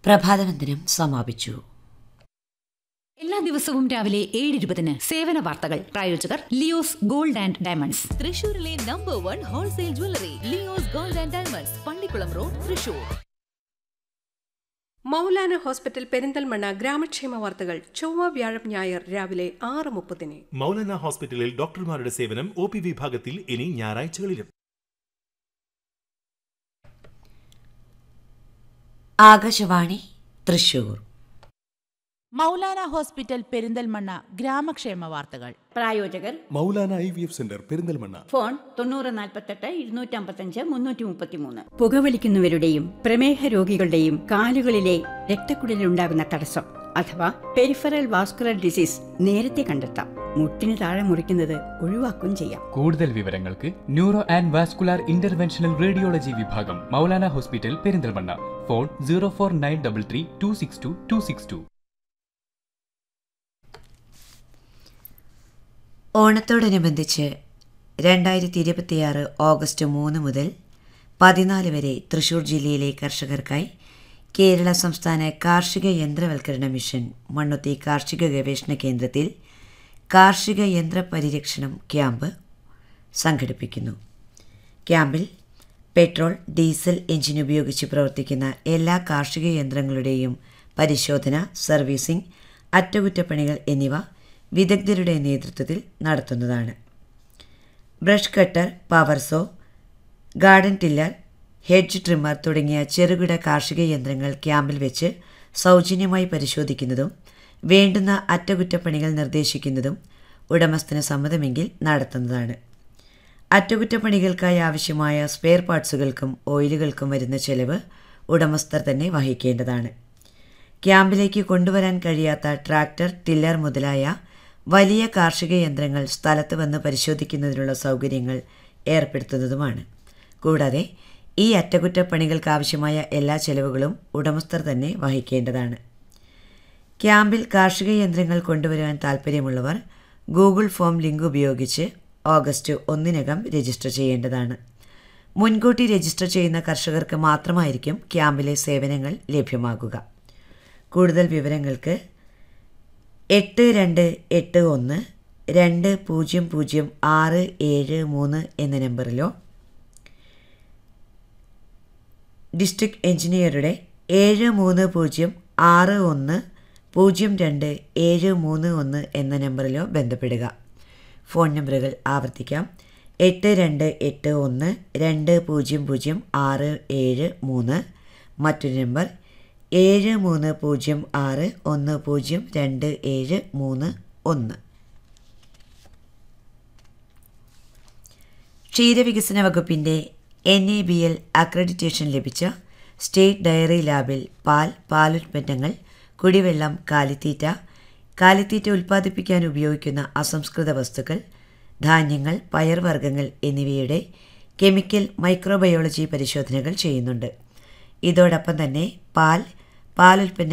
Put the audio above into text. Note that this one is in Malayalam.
പ്രഭാതവന്ദനം സമാപിച്ചു എല്ലാ ദിവസവും രാവിലെ ഏഴ് ഇരുപതിന് സേവന വാർത്തകൾ പ്രായോജകർ ലിയോസ് ഗോൾഡ് ആൻഡ് ഡയമണ്ട്സ് തൃശൂരിലെ number one wholesale jewellery Leo's gold and diamonds Pallikulam road Thrissur Maulana hospital Perinthalmanna ഗ്രാമക്ഷേമ വാർത്തകൾ ചൊവ്വ വ്യാഴം ഞായർ രാവിലെ ആറ് മുപ്പതിന് മൗലാന ഹോസ്പിറ്റലിൽ ഡോക്ടർമാരുടെ സേവനം ഒ പി വിഭാഗത്തിൽ ഇനി ഞായറാഴ്ചകളിലും ആകാശവാണി തൃശൂർ മൗലാന ഹോസ്പിറ്റൽ പെരിന്തൽമണ്ണ ഗ്രാമക്ഷേമ വാർത്തകൾ പ്രായോജകർ Maulana I V F centre Perinthalmanna phone തൊണ്ണൂറ് നാൽപ്പത്തെട്ട് ഇരുന്നൂറ്റമ്പത്തഞ്ച് മുന്നൂറ്റി മുപ്പത്തിമൂന്ന് പുകവലിക്കുന്നവരുടെയും പ്രമേഹ രോഗികളുടെയും കാലുകളിലെ രക്തക്കുഴലിലുണ്ടാകുന്ന തടസ്സം അഥവാ പെരിഫറൽ വാസ്കുലർ ഡിസീസ് നേരത്തെ കണ്ടെത്താം മുട്ടിന് താഴെ മുറിക്കുന്നത് ഒഴിവാക്കുകയും ചെയ്യാം കൂടുതൽ വിവരങ്ങൾക്ക് neuro and vascular interventional radiology വിഭാഗം Maulana hospital Perinthalmanna phone zero four nine double three two six two two six two ഓണത്തോടനുബന്ധിച്ച് രണ്ടായിരത്തി ഇരുപത്തിയാറ് ഓഗസ്റ്റ് മൂന്ന് മുതൽ പതിനാല് വരെ തൃശൂർ ജില്ലയിലെ കർഷകർക്കായി കേരള സംസ്ഥാന കാർഷിക യന്ത്രവൽക്കരണ മിഷൻ മണ്ണുത്തി കാർഷിക ഗവേഷണ കേന്ദ്രത്തിൽ കാർഷിക യന്ത്ര പരിരക്ഷണം ക്യാമ്പ് സംഘടിപ്പിക്കുന്നു ക്യാമ്പിൽ പെട്രോൾ ഡീസൽ എഞ്ചിൻ ഉപയോഗിച്ച് പ്രവർത്തിക്കുന്ന എല്ലാ കാർഷിക യന്ത്രങ്ങളുടെയും പരിശോധന സർവീസിംഗ് അറ്റകുറ്റപ്പണികൾ എന്നിവ വിദഗ്ധരുടെ നേതൃത്വത്തിൽ നടത്തുന്നതാണ് brush cutter power saw garden tiller hedge trimmer തുടങ്ങിയ ചെറുകിട കാർഷിക യന്ത്രങ്ങൾ ക്യാമ്പിൽ വെച്ച് സൗജന്യമായി പരിശോധിക്കുന്നതും വേണ്ടുന്ന അറ്റകുറ്റപ്പണികൾ നിർദ്ദേശിക്കുന്നതും ഉടമസ്ഥന് സമ്മതമെങ്കിൽ നടത്തുന്നതാണ് അറ്റകുറ്റപ്പണികൾക്കായി ആവശ്യമായ സ്പെയർ പാർട്സുകൾക്കും ഓയിലുകൾക്കും വരുന്ന ചെലവ് ഉടമസ്ഥർ തന്നെ വഹിക്കേണ്ടതാണ് ക്യാമ്പിലേക്ക് കൊണ്ടുവരാൻ കഴിയാത്ത ട്രാക്ടർ ടില്ലർ മുതലായ വലിയ കാർഷിക യന്ത്രങ്ങൾ സ്ഥലത്ത് വന്ന് പരിശോധിക്കുന്നതിനുള്ള സൗകര്യങ്ങൾ ഏർപ്പെടുത്തുന്നതുമാണ് കൂടാതെ ഈ അറ്റകുറ്റപ്പണികൾക്ക് ആവശ്യമായ എല്ലാ ചെലവുകളും ഉടമസ്ഥർ തന്നെ വഹിക്കേണ്ടതാണ് ക്യാമ്പിൽ കാർഷിക യന്ത്രങ്ങൾ കൊണ്ടുവരുവാൻ താൽപ്പര്യമുള്ളവർ ഗൂഗിൾ ഫോം ലിങ്ക് ഉപയോഗിച്ച് ഓഗസ്റ്റ് ഒന്നിനകം രജിസ്റ്റർ ചെയ്യേണ്ടതാണ് മുൻകൂട്ടി രജിസ്റ്റർ ചെയ്യുന്ന കർഷകർക്ക് മാത്രമായിരിക്കും ക്യാമ്പിലെ സേവനങ്ങൾ ലഭ്യമാകുക കൂടുതൽ വിവരങ്ങൾക്ക് എട്ട് രണ്ട് എട്ട് ഒന്ന് രണ്ട് പൂജ്യം പൂജ്യം ആറ് ഏഴ് മൂന്ന് എന്ന നമ്പറിലോ ഡിസ്ട്രിക്ട് എഞ്ചിനീയറുടെ ഏഴ് മൂന്ന് പൂജ്യം ആറ് ഒന്ന് പൂജ്യം രണ്ട് ഏഴ് മൂന്ന് ഒന്ന് എന്ന നമ്പറിലോ ബന്ധപ്പെടുക ഫോൺ നമ്പറുകൾ ആവർത്തിക്കാം എട്ട് രണ്ട് എട്ട് ഒന്ന് രണ്ട് പൂജ്യം പൂജ്യം ആറ് ഏഴ് മൂന്ന് മറ്റൊരു നമ്പർ ഏഴ് മൂന്ന് പൂജ്യം ആറ് ഒന്ന് പൂജ്യം രണ്ട് ഏഴ് മൂന്ന് ഒന്ന് ക്ഷീരവികസന വകുപ്പിൻ്റെ N A B L accreditation ലഭിച്ച സ്റ്റേറ്റ് ഡയറി ലാബിൽ പാൽ പാലുൽപ്പന്നങ്ങൾ കുടിവെള്ളം കാലിത്തീറ്റ കാലിത്തീറ്റ ഉൽപ്പാദിപ്പിക്കാൻ ഉപയോഗിക്കുന്ന അസംസ്കൃത വസ്തുക്കൾ ധാന്യങ്ങൾ പയർവർഗ്ഗങ്ങൾ എന്നിവയുടെ കെമിക്കൽ മൈക്രോബയോളജി പരിശോധനകൾ ചെയ്യുന്നുണ്ട് ഇതോടൊപ്പം തന്നെ പാൽ പാലുൽപ്പന്ന